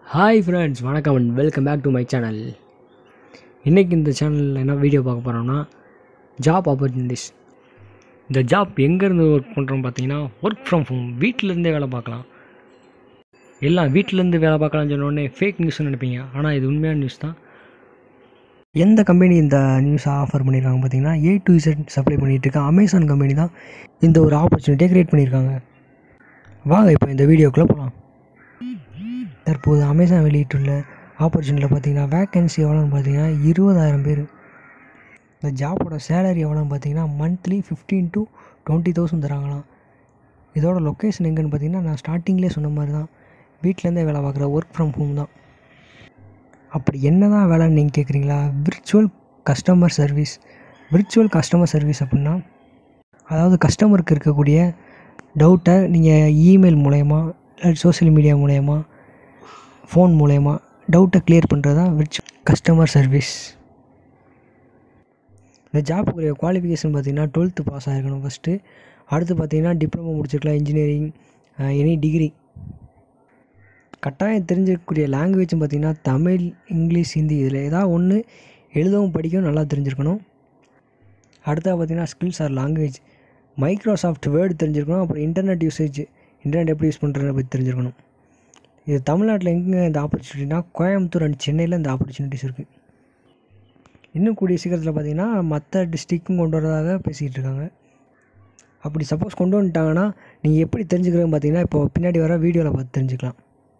hi friends வணக்கம் and welcome back to my channel இன்றைக்கி இந்த சேனலில் என்ன வீடியோ பார்க்க போகிறோம்னா ஜாப் ஆப்பர்ச்சுனிட்டிஸ் இந்த ஜாப் எங்கேருந்து ஒர்க் பண்ணுறோம் பார்த்தீங்கன்னா ஒர்க் ஃப்ரம் ஹோம் வீட்டிலேருந்தே வேலை பார்க்கலாம் எல்லாம் வீட்டிலேருந்து வேலை பார்க்கலாம்னு சொன்னோடனே ஃபேக் நியூஸ்னு நினைப்பீங்க ஆனால் இது உண்மையான நியூஸ் தான் எந்த கம்பெனி இந்த நியூஸை ஆஃபர் பண்ணியிருக்காங்க பார்த்தீங்கன்னா ஏ டு இசட் சப்ளை பண்ணிகிட்டு இருக்க அமேசான் கம்பெனி தான் இந்த ஒரு ஆப்பர்ச்சுனிட்டியை க்ரியேட் பண்ணியிருக்காங்க வாங்க இப்போ இந்த வீடியோக்குள்ளே போகலாம் தற்போது அமேசான் வெளியிட்டுள்ள ஆப்பர்ச்சுனிட்டியில் பார்த்தீங்கன்னா வேக்கன்சி எவ்வளோன்னு பார்த்தீங்கன்னா இருபதாயிரம் பேர் இந்த ஜாப்போட சேலரி எவ்வளோன்னு பார்த்தீங்கன்னா monthly fifteen to twenty thousand தராங்களாம் இதோட லொக்கேஷன் எங்கேன்னு பார்த்தீங்கன்னா நான் ஸ்டார்டிங்லேயே சொன்ன மாதிரி தான் வீட்டிலேருந்தே வேலை பார்க்குற ஒர்க் ஃப்ரம் ஹோம் தான் அப்படி என்ன தான் வேலைன்னு நீங்கள் கேட்குறீங்களா virtual customer service virtual customer service அப்படின்னா அதாவது கஸ்டமருக்கு இருக்கக்கூடிய டவுட்டை நீங்கள் இமெயில் மூலயமா இல்லை சோஷியல் மீடியா மூலயமா ஃபோன் மூலயமா டவுட்டை கிளியர் பண்ணுறது தான் விர்ச்சு கஸ்டமர் சர்வீஸ் இந்த ஜாப்புக்குரிய குவாலிஃபிகேஷன் பார்த்தீங்கன்னா டுவெல்த்து பாஸ் ஆகிருக்கணும் ஃபஸ்ட்டு அடுத்து பார்த்தீங்கன்னா டிப்ளமோ முடிச்சிருக்கலாம் இன்ஜினியரிங் எனி டிகிரி கட்டாயம் தெரிஞ்சிருக்கக்கூடிய லாங்குவேஜும் பார்த்தீங்கன்னா தமிழ் இங்கிலீஷ் ஹிந்தி இதில் ஏதாவது ஒன்று எழுதவும் படிக்கவும் நல்லா தெரிஞ்சிருக்கணும் அடுத்தா பார்த்தீங்கன்னா skills or language Microsoft Word தெரிஞ்சிருக்கணும் அப்புறம் இன்டர்நெட் யூசேஜ் இன்டர்நெட் எப்படி யூஸ் பண்ணுறத பற்றி தெரிஞ்சிருக்கணும் இது தமிழ்நாட்டில் எங்கே இந்த ஆப்பர்ச்சுனிட்டினா கோயம்புத்தூர் அண்ட் சென்னையில் இந்த ஆப்பர்ச்சுனிட்டிஸ் இருக்குது இன்னும் கூடிய சீக்கிரத்தில் பார்த்தீங்கன்னா மற்ற டிஸ்ட்ரிக்கும் கொண்டு வரதாக பேசிக்கிட்டு இருக்காங்க அப்படி சப்போஸ் கொண்டு வந்துட்டாங்கன்னா நீங்கள் எப்படி தெரிஞ்சுக்கிறதுன்னு பார்த்தீங்கன்னா இப்போ பின்னாடி வர வீடியோவில் பார்த்து தெரிஞ்சுக்கலாம்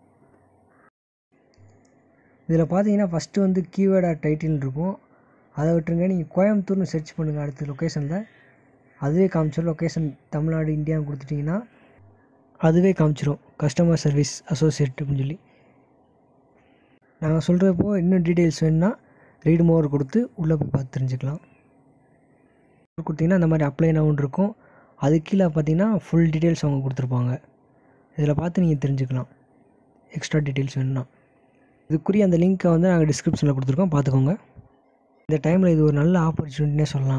இதில் பார்த்தீங்கன்னா ஃபஸ்ட்டு வந்து கீவேர்ட் ஆர் டைட்டில் இருக்கும் அதை விட்டுருங்க நீங்கள் கோயம்புத்தூர்னு சர்ச் பண்ணுங்கள் அடுத்த லொக்கேஷனில் அதுவே காமிச்சிடும் லொக்கேஷன் தமிழ்நாடு இந்தியான்னு கொடுத்துட்டிங்கன்னா அதுவே காமிச்சிரும் கஸ்டமர் சர்வீஸ் அசோசியேட் அப்படின்னு சொல்லி நாங்கள் சொல்கிறப்போ இன்னும் டீட்டெயில்ஸ் வேணுன்னா ரீடு மோர் கொடுத்து உள்ளே போய் பார்த்து தெரிஞ்சுக்கலாம் கொடுத்தீங்கன்னா இந்த மாதிரி அப்ளை நவுன் இருக்கும் அது கீழே பார்த்தீங்கன்னா ஃபுல் டீட்டெயில்ஸ் அவங்க கொடுத்துருப்பாங்க இதில் பார்த்து நீங்கள் தெரிஞ்சுக்கலாம் எக்ஸ்ட்ரா டீட்டெயில்ஸ் வேணும்னா இதுக்குரிய அந்த லிங்க்கை வந்து நாங்கள் டிஸ்கிரிப்ஷனில் கொடுத்துருக்கோம் பார்த்துக்கோங்க இந்த டைமில் இது ஒரு நல்ல ஆப்பர்ச்சுனிட்டினே சொல்லலாம்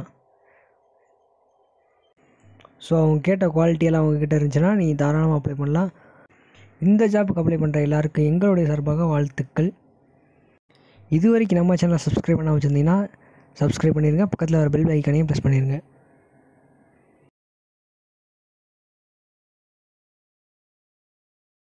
ஸோ அவங்க கேட்ட குவாலிட்டியெல்லாம் அவங்கக்கிட்ட இருந்துச்சுன்னா நீங்கள் தாராளமாக அப்ளை பண்ணலாம் இந்த ஜாப்புக்கு அப்ளை பண்ணுற எல்லாருக்கும் எங்களுடைய சார்பாக வாழ்த்துக்கள் இது வரைக்கும் நம்ம சேனலை சப்ஸ்கிரைப் பண்ணாமல் வச்சுருந்தீங்கன்னா சப்ஸ்கிரைப் பண்ணிடுங்க பக்கத்தில் வர பெல் ஐக்கானையும் ப்ரெஸ் பண்ணிடுங்க